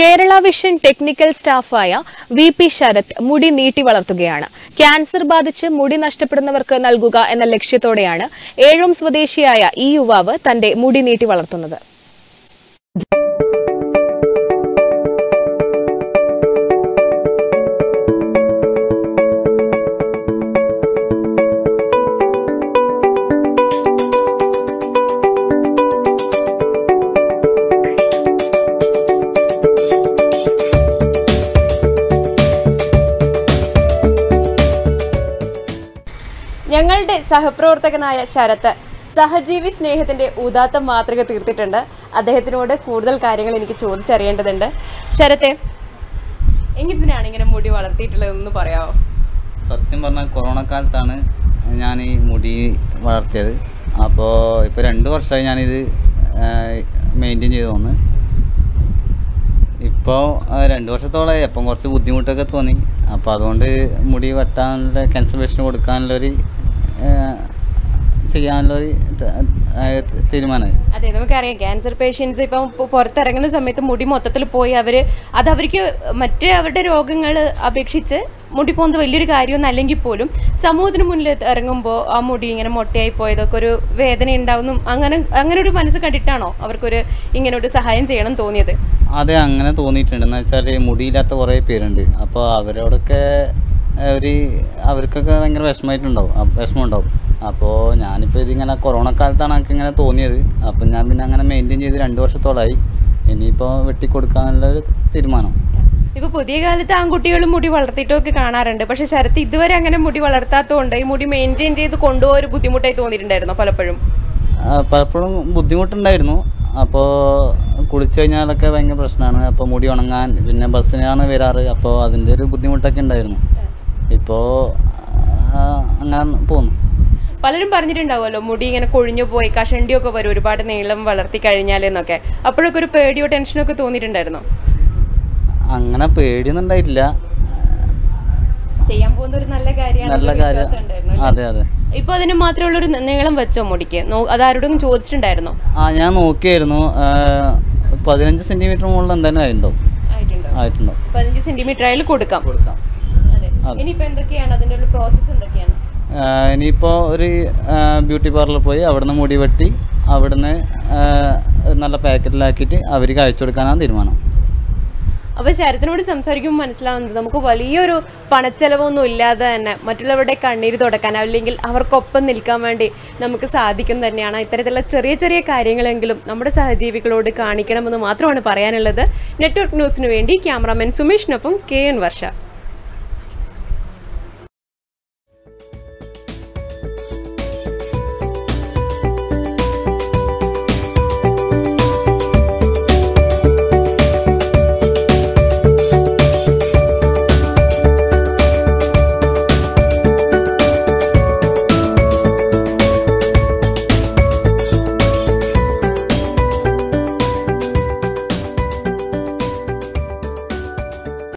Kerala vision technical സ്റ്റാഫായ V P Sarath മുടി നീട്ടി വളർത്തുകയാണ് ക്യാൻസർ ബാധിച്ച് മുടി നഷ്ടപ്പെടുന്നവർക്ക് നൽകുക എന്ന ലക്ഷ്യത്തോടെയാണ് ഏഴും സ്വദേശിയായ ഈ യുവാവ് തന്റെ മുടി നീട്ടി വളർത്തുന്നത് ഞങ്ങളുടെ സഹപ്രവർത്തകനായ ശരത്ത് സഹജീവി സ്നേഹത്തിന്റെ ഉദാത്ത മാതൃക തീർത്തിട്ടുണ്ട് അദ്ദേഹത്തിനോട് കൂടുതൽ കാര്യങ്ങൾ എനിക്ക് ചോദിച്ചറിയേണ്ടതുണ്ട് ശരത്തെ എങ്ങനെയാണ് ഇങ്ങനെ മുടി വളർത്തിയിട്ടുള്ളതെന്ന് പറയാമോ സത്യം പറഞ്ഞാൽ കൊറോണ കാലത്താണ് ഞാൻ ഈ മുടി വളർത്തിയത് അപ്പോൾ ഇപ്പോൾ രണ്ട് വർഷമായി ഞാനിത് മെയിൻറ്റെയിൻ ചെയ്ത് വന്ന് ഇപ്പോൾ രണ്ട് വർഷത്തോളമായി അപ്പം കുറച്ച് ബുദ്ധിമുട്ടൊക്കെ തോന്നി അപ്പോൾ അതുകൊണ്ട് മുടി വെട്ടാനുള്ള കൺസർവേഷൻ കൊടുക്കാനുള്ളൊരു ആ, ചെയ്യാനുള്ളൊരു ത- ആ, തീരുമാനമായി അതെ നമുക്കറിയാം ക്യാൻസർ പേഷ്യൻസ് ഇപ്പം പു- പുറത്തിറങ്ങുന്ന സമയത്ത് മുടി മൊത്തത്തിൽ പോയി അവർ അത് അവർക്ക് മറ്റ് അവരുടെ രോഗങ്ങൾ അപേക്ഷിച്ച് മുടി പോകുന്നത് വലിയൊരു കാര്യമൊന്നും അല്ലെങ്കിൽ പോലും സമൂഹത്തിന് മുന്നിൽ ഇറങ്ങുമ്പോൾ ആ മുടി ഇങ്ങനെ മൊട്ടയായി പോയതൊക്കെ ഒരു വേദന ഉണ്ടാവുന്നു അങ്ങനെ അങ്ങനെ ഒരു മനസ്സ് കണ്ടിട്ടാണോ അവർക്കൊരു ഇങ്ങനെ ഒരു സഹായം ചെയ്യണം തോന്നിയത് അതെ അങ്ങനെ തോന്നിയിട്ടുണ്ട് എന്ന് വെച്ചാൽ മുടിയില്ലാത്ത കുറേ പേരുണ്ട് അപ്പോൾ അവരോടൊക്കെ ആ, ഒരു അവർക്കൊക്കെ ഭയങ്കര വിഷമമായിട്ടുണ്ടാവും അ- വിഷമമുണ്ടാവും അപ്പോൾ ഞാനിപ്പോൾ ഇതിങ്ങനെ കൊറോണ കാലത്താണ് എനിക്ക് ഇങ്ങനെ തോന്നിയത് അപ്പം ഞാൻ പിന്നെ അങ്ങനെ മെയിൻറ്റെയിൻ ചെയ്ത് രണ്ട് വർഷത്തോളമായി ഇനിയിപ്പോൾ വെട്ടിക്കൊടുക്കാനുള്ള ഒരു തീരുമാനം ഇപ്പൊ പുതിയ കാലത്ത് ആൺകുട്ടികളും മുടി വളർത്തിയിട്ടൊക്കെ കാണാറുണ്ട് പക്ഷെ ശരത്ത് ഇതുവരെ അങ്ങനെ മുടി വളർത്താത്തതുകൊണ്ട് ഈ മുടി മെയിൻറ്റെയിൻ ചെയ്ത് കൊണ്ടുപോകാൻ ഒരു ബുദ്ധിമുട്ടായി തോന്നിയിട്ടുണ്ടായിരുന്നോ പലപ്പോഴും ആ, പലപ്പോഴും ബുദ്ധിമുട്ടുണ്ടായിരുന്നു അപ്പോൾ കുളിച്ച് കഴിഞ്ഞാലൊക്കെ ഭയങ്കര പ്രശ്നമാണ് അപ്പോൾ മുടി ഉണങ്ങാൻ പിന്നെ ബസ്സിനാണ് വരാറ് അപ്പോൾ അതിൻ്റെ ഒരു ബുദ്ധിമുട്ടൊക്കെ ഉണ്ടായിരുന്നു ഇപ്പോൾ അങ്ങനെ പോകുന്നു പലരും പറഞ്ഞിട്ടുണ്ടാവുമല്ലോ മുടി ഇങ്ങനെ കൊഴിഞ്ഞു പോയി കഷണ്ടിയൊക്കെ വരും ഒരുപാട് നീളം വളർത്തി കഴിഞ്ഞാൽ എന്നൊക്കെ അപ്പോഴൊക്കെ ഒരു പേടിയോ ടെൻഷനോ ഒക്കെ തോന്നിയിട്ടുണ്ടായിരുന്നോ അങ്ങനെ പേടിയൊന്നും ഉണ്ടായിട്ടില്ല ചെയ്യാൻ പോകുന്ന ഒരു നല്ല നല്ല കാര്യം കാര്യമാണ് അതെ അതെ ഇപ്പൊ അതിന് മാത്രമുള്ള ഒരു നീളം വെച്ചോ മുടിക്ക് നോ- അത് ആരോടും ചോദിച്ചിട്ടുണ്ടായിരുന്നോ ആ ഞാൻ നോക്കിയായിരുന്നു ആ, പതിനഞ്ച് സെൻറ്റിമീറ്റർ മുകളിൽ എന്തായാലും ആയിട്ടുണ്ടാവും ആയിട്ടുണ്ടോ ആയിട്ടുണ്ടാവും പതിനഞ്ച് സെന്റിമീറ്റർ ആയാലും കൊടുക്കാം കൊടുക്കാം അതെ ഇനിയിപ്പോ എന്തൊക്കെയാണ് അതിന്റെ ഒരു പ്രോസസ്സ് എന്തൊക്കെയാണ് ആ, ഇനിയിപ്പോൾ ഒരു ബ്യൂട്ടി പാർലറിൽ പോയി അവിടുന്ന് മുടി വെട്ടി അവിടുന്ന് ആ, ഒരു നല്ല പാക്കറ്റിലാക്കിയിട്ട് അവർക്ക് അയച്ചു കൊടുക്കാനാണ് തീരുമാനം അപ്പോൾ ശരത്തിനോട് സംസാരിക്കുമ്പോൾ മനസ്സിലാവുന്നത് നമുക്ക് വലിയൊരു പണച്ചെലവൊന്നും ഇല്ലാതെ തന്നെ മറ്റുള്ളവരുടെ കണ്ണീര് തുടക്കാൻ അല്ലെങ്കിൽ അവർക്കൊപ്പം നിൽക്കാൻ വേണ്ടി നമുക്ക് സാധിക്കും തന്നെയാണ് ഇത്തരത്തിലുള്ള ചെറിയ ചെറിയ കാര്യങ്ങളെങ്കിലും നമ്മുടെ സഹജീവികളോട് കാണിക്കണമെന്ന് മാത്രമാണ് പറയാനുള്ളത് നെറ്റ്വർക്ക് ന്യൂസിന് വേണ്ടി ക്യാമറാമാൻ സുമേഷിനൊപ്പം കെ എൻ വർഷ